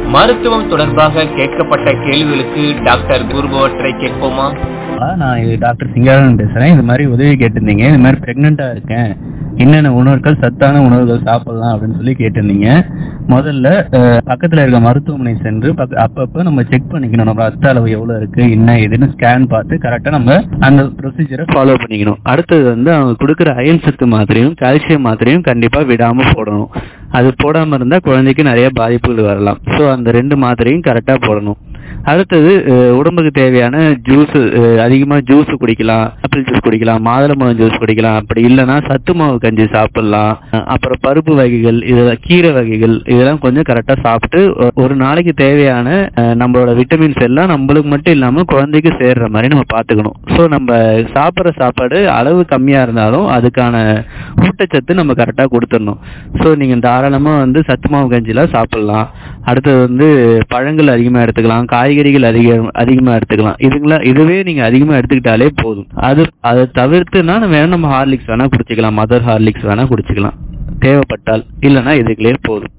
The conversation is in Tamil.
மருத்துவம் தொடர்பாக கேட்கப்பட்ட கேள்விகளுக்கு டாக்டர் கூறுபவற்றை கேட்போமா நான் இது டாக்டர் சிங்காரன் பேசுறேன் இது மாதிரி உதவி கேட்டிருந்தீங்க இது மாதிரி பிரெக்னெண்டா இருக்கேன் என்னென்ன உணவுகள் சத்தான உணவுகள் சாப்பிடலாம் அப்படின்னு சொல்லி கேட்டிருந்தீங்க முதல்ல அஹ், பக்கத்துல இருக்க மருத்துவமனை சென்று பக்க- அப்பப்ப நம்ம செக் பண்ணிக்கணும் நம்ம ரத்த அளவு எவ்வளவு இருக்கு என்ன ஏதுன்னு ஸ்கேன் பார்த்து கரெக்டா நம்ம அந்த ப்ரொசீஜரை ஃபாலோ பண்ணிக்கணும் அடுத்தது வந்து அவங்க கொடுக்குற அயன் சத்து மாத்திரையும் கால்சியம் மாத்திரையும் கண்டிப்பா விடாம போடணும் அது போடாம இருந்தா குழந்தைக்கு நிறைய பாதிப்புகள் வரலாம் ஸோ அந்த ரெண்டு மாத்திரையும் கரெக்டா போடணும் அடுத்தது அஹ், உடம்புக்கு தேவையான ஜூஸ் அதிகமா ஜூஸ் குடிக்கலாம் ஆப்பிள் ஜூஸ் குடிக்கலாம் மாதுளம்பழம் ஜூஸ் குடிக்கலாம் அப்படி இல்லைன்னா சத்து மாவு கஞ்சி சாப்பிடலாம் அஹ், அப்புறம் பருப்பு வகைகள் இதெல்லாம் கீரை வகைகள் இதெல்லாம் கொஞ்சம் கரெக்டா சாப்பிட்டு ஒ- ஒரு நாளைக்கு தேவையான அஹ், நம்மளோட விட்டமின்ஸ் எல்லாம் நம்மளுக்கு மட்டும் இல்லாம குழந்தைக்கு சேர்ற மாதிரி நம்ம பாத்துக்கணும் ஸோ நம்ம சாப்பிட்ற சாப்பாடு அளவு கம்மியா இருந்தாலும் அதுக்கான ஊட்டச்சத்து நம்ம கரெக்டா கொடுத்துடணும் ஸோ நீங்க தாராளமா வந்து சத்து மாவு கஞ்சிலாம் சாப்பிடலாம் அடுத்தது வந்து பழங்கள் அதிகமா எடுத்துக்கலாம் காய்கறிகள் அதிக அதிகமா எடுத்துக்கலாம் இதுங்களா இதுவே நீங்க அதிகமா எடுத்துக்கிட்டாலே போதும் அது அதை தவிர்த்துனா வேணா நம்ம ஹார்லிக்ஸ் வேணா குடிச்சுக்கலாம் மதர் ஹார்லிக்ஸ் வேணா குடிச்சுக்கலாம் தேவைப்பட்டால் இல்லைன்னா இதுகளே போதும்